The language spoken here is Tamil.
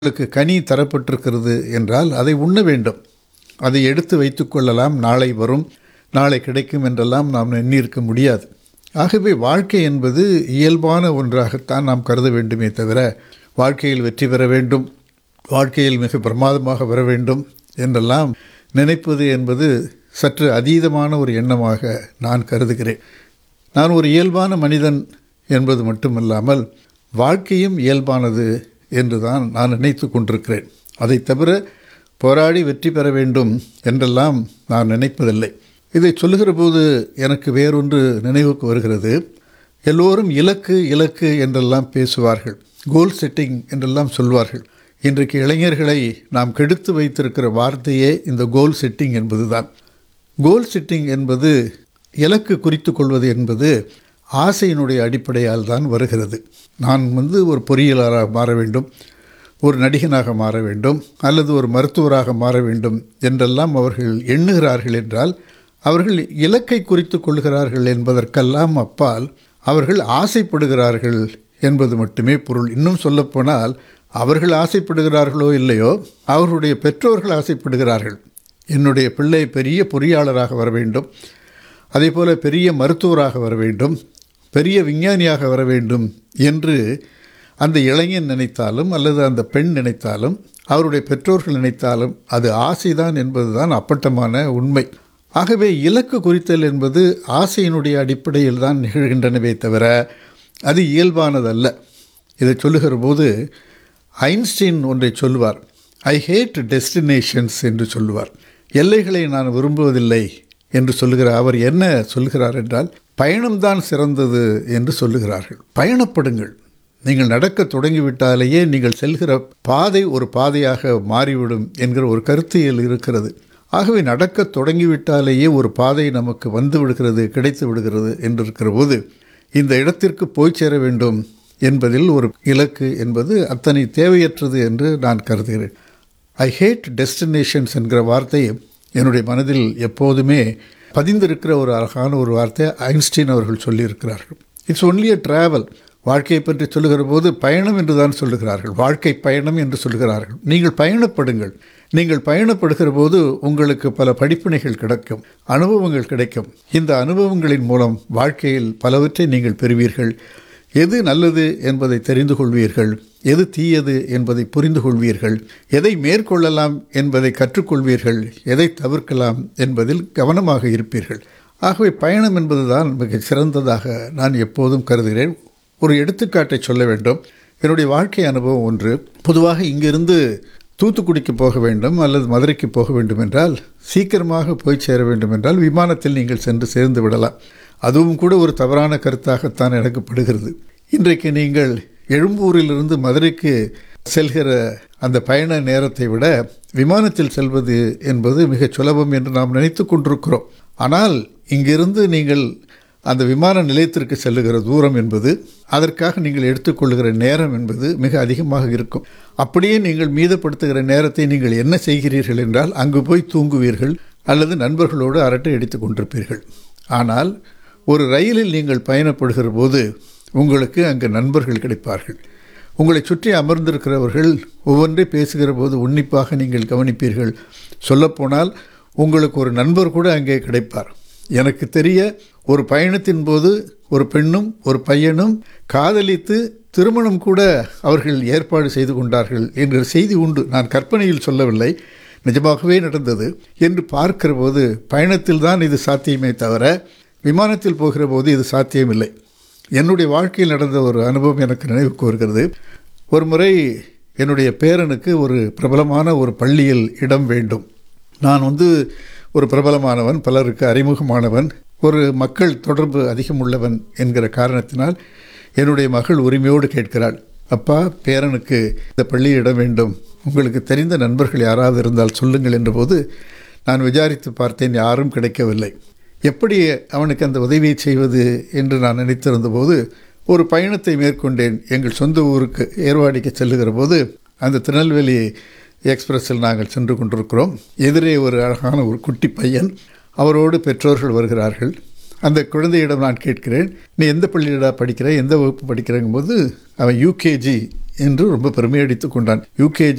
உங்களுக்கு கனி தரப்பட்டிருக்கிறது என்றால் அதை உண்ண வேண்டும் அதை எடுத்து வைத்துக்கொள்ளலாம் நாளை வரும் நாளை கிடைக்கும் என்றெல்லாம் நாம் எண்ணியிருக்க முடியாது ஆகவே வாழ்க்கை என்பது இயல்பான ஒன்றாகத்தான் நாம் கருத வேண்டுமே தவிர வாழ்க்கையில் வெற்றி பெற வேண்டும் வாழ்க்கையில் மிக பிரமாதமாக வர வேண்டும் என்றெல்லாம் நினைப்பது என்பது சற்று அதீதமான ஒரு எண்ணமாக நான் கருதுகிறேன் நான் ஒரு இயல்பான மனிதன் என்பது மட்டுமல்லாமல் வாழ்க்கையும் இயல்பானது என்று தான் நான் நினைத்து கொண்டிருக்கிறேன் அதை தவிர போராடி வெற்றி பெற வேண்டும் என்றெல்லாம் நான் நினைப்பதில்லை இதை சொல்லுகிற போது எனக்கு வேறொன்று நினைவுக்கு வருகிறது எல்லோரும் இலக்கு இலக்கு என்றெல்லாம் பேசுவார்கள் கோல் செட்டிங் என்றெல்லாம் சொல்வார்கள் இன்றைக்கு இளைஞர்களை நாம் கெடுத்து வைத்திருக்கிற வார்த்தையே இந்த கோல் செட்டிங் என்பதுதான் கோல் செட்டிங் என்பது இலக்கு குறித்து கொள்வது என்பது ஆசையினுடைய அடிப்படையால் தான் வருகிறது நான் வந்து ஒரு பொறியியலாளராக மாற வேண்டும் ஒரு நடிகனாக மாற வேண்டும் அல்லது ஒரு மருத்துவராக மாற வேண்டும் என்றெல்லாம் அவர்கள் எண்ணுகிறார்கள் என்றால் அவர்கள் இலக்கை குறித்து கொள்கிறார்கள் என்பதற்கெல்லாம் அப்பால் அவர்கள் ஆசைப்படுகிறார்கள் என்பது மட்டுமே பொருள் இன்னும் சொல்லப்போனால் அவர்கள் ஆசைப்படுகிறார்களோ இல்லையோ அவர்களுடைய பெற்றோர்கள் ஆசைப்படுகிறார்கள் என்னுடைய பிள்ளை பெரிய பொறியாளராக வர வேண்டும் அதே போல் பெரிய மருத்துவராக வர வேண்டும் பெரிய விஞ்ஞானியாக வர வேண்டும் என்று அந்த இளைஞன் நினைத்தாலும் அல்லது அந்த பெண் நினைத்தாலும் அவருடைய பெற்றோர்கள் நினைத்தாலும் அது ஆசைதான் என்பதுதான் அப்பட்டமான உண்மை ஆகவே இலக்கு குறித்தல் என்பது ஆசையினுடைய அடிப்படையில் தான் நிகழ்கின்றனவே தவிர அது இயல்பானதல்ல இதை சொல்லுகிற போது ஐன்ஸ்டீன் ஒன்றை சொல்லுவார் ஐ ஹேட் டெஸ்டினேஷன்ஸ் என்று சொல்லுவார் எல்லைகளை நான் விரும்புவதில்லை என்று சொல்லுகிற அவர் என்ன சொல்கிறார் என்றால் பயணம்தான் சிறந்தது என்று சொல்லுகிறார்கள் பயணப்படுங்கள் நீங்கள் நடக்க தொடங்கிவிட்டாலேயே நீங்கள் செல்கிற பாதை ஒரு பாதையாக மாறிவிடும் என்கிற ஒரு கருத்தியல் இருக்கிறது ஆகவே நடக்க தொடங்கிவிட்டாலேயே ஒரு பாதை நமக்கு வந்து விடுகிறது கிடைத்து விடுகிறது என்று இருக்கிற போது இந்த இடத்திற்கு போய் சேர வேண்டும் என்பதில் ஒரு இலக்கு என்பது அத்தனை தேவையற்றது என்று நான் கருதுகிறேன் ஐ ஹேட் டெஸ்டினேஷன்ஸ் என்கிற வார்த்தை என்னுடைய மனதில் எப்போதுமே பதிந்திருக்கிற ஒரு அழகான ஒரு வார்த்தை ஐன்ஸ்டீன் அவர்கள் சொல்லியிருக்கிறார்கள் இட்ஸ் ஒன்லி அ ட்ராவல் வாழ்க்கையை பற்றி சொல்லுகிற போது பயணம் என்று தான் சொல்லுகிறார்கள் வாழ்க்கை பயணம் என்று சொல்லுகிறார்கள் நீங்கள் பயணப்படுங்கள் நீங்கள் பயணப்படுகிற போது உங்களுக்கு பல படிப்பினைகள் கிடைக்கும் அனுபவங்கள் கிடைக்கும் இந்த அனுபவங்களின் மூலம் வாழ்க்கையில் பலவற்றை நீங்கள் பெறுவீர்கள் எது நல்லது என்பதை தெரிந்து கொள்வீர்கள் எது தீயது என்பதை புரிந்து கொள்வீர்கள் எதை மேற்கொள்ளலாம் என்பதை கற்றுக்கொள்வீர்கள் எதை தவிர்க்கலாம் என்பதில் கவனமாக இருப்பீர்கள் ஆகவே பயணம் என்பதுதான் மிக சிறந்ததாக நான் எப்போதும் கருதுகிறேன் ஒரு எடுத்துக்காட்டை சொல்ல வேண்டும் என்னுடைய வாழ்க்கை அனுபவம் ஒன்று பொதுவாக இங்கிருந்து தூத்துக்குடிக்கு போக வேண்டும் அல்லது மதுரைக்கு போக வேண்டும் என்றால் சீக்கிரமாக போய் சேர வேண்டும் என்றால் விமானத்தில் நீங்கள் சென்று சேர்ந்து விடலாம் அதுவும் கூட ஒரு தவறான கருத்தாகத்தான் எனக்கு படுகிறது இன்றைக்கு நீங்கள் எழும்பூரிலிருந்து மதுரைக்கு செல்கிற அந்த பயண நேரத்தை விட விமானத்தில் செல்வது என்பது மிகச் சுலபம் என்று நாம் நினைத்து கொண்டிருக்கிறோம் ஆனால் இங்கிருந்து நீங்கள் அந்த விமான நிலையத்திற்கு செல்லுகிற தூரம் என்பது அதற்காக நீங்கள் எடுத்துக்கொள்கிற நேரம் என்பது மிக அதிகமாக இருக்கும் அப்படியே நீங்கள் மீதப்படுத்துகிற நேரத்தை நீங்கள் என்ன செய்கிறீர்கள் என்றால் அங்கு போய் தூங்குவீர்கள் அல்லது நண்பர்களோடு அரட்டை அடித்து கொண்டிருப்பீர்கள் ஆனால் ஒரு ரயிலில் நீங்கள் பயணப்படுகிற போது உங்களுக்கு அங்கு நண்பர்கள் கிடைப்பார்கள் உங்களை சுற்றி அமர்ந்திருக்கிறவர்கள் ஒவ்வொன்றை பேசுகிற போது உன்னிப்பாக நீங்கள் கவனிப்பீர்கள் சொல்லப்போனால் உங்களுக்கு ஒரு நண்பர் கூட அங்கே கிடைப்பார் எனக்கு தெரிய ஒரு பயணத்தின் போது ஒரு பெண்ணும் ஒரு பையனும் காதலித்து திருமணம் கூட அவர்கள் ஏற்பாடு செய்து கொண்டார்கள் என்ற செய்தி உண்டு நான் கற்பனையில் சொல்லவில்லை நிஜமாகவே நடந்தது என்று பார்க்கிற போது பயணத்தில் தான் இது சாத்தியமே தவிர விமானத்தில் போகிற போது இது சாத்தியமில்லை என்னுடைய வாழ்க்கையில் நடந்த ஒரு அனுபவம் எனக்கு நினைவுக்கு வருகிறது ஒரு முறை என்னுடைய பேரனுக்கு ஒரு பிரபலமான ஒரு பள்ளியில் இடம் வேண்டும் நான் வந்து ஒரு பிரபலமானவன் பலருக்கு அறிமுகமானவன் ஒரு மக்கள் தொடர்பு அதிகம் உள்ளவன் என்கிற காரணத்தினால் என்னுடைய மகள் உரிமையோடு கேட்கிறாள் அப்பா பேரனுக்கு இந்த பள்ளியிடம் வேண்டும் உங்களுக்கு தெரிந்த நண்பர்கள் யாராவது இருந்தால் சொல்லுங்கள் என்றபோது நான் விசாரித்து பார்த்தேன் யாரும் கிடைக்கவில்லை எப்படி அவனுக்கு அந்த உதவியை செய்வது என்று நான் நினைத்திருந்தபோது ஒரு பயணத்தை மேற்கொண்டேன் எங்கள் சொந்த ஊருக்கு ஏர்வாடிக்கு செல்லுகிற போது அந்த திருநெல்வேலி எக்ஸ்பிரஸில் நாங்கள் சென்று கொண்டிருக்கிறோம் எதிரே ஒரு அழகான ஒரு குட்டி பையன் அவரோடு பெற்றோர்கள் வருகிறார்கள் அந்த குழந்தையிடம் நான் கேட்கிறேன் நீ எந்த பள்ளியிடா படிக்கிற எந்த வகுப்பு படிக்கிறங்கும் போது அவன் யூகேஜி என்று ரொம்ப பெருமையடித்து கொண்டான் யூகேஜி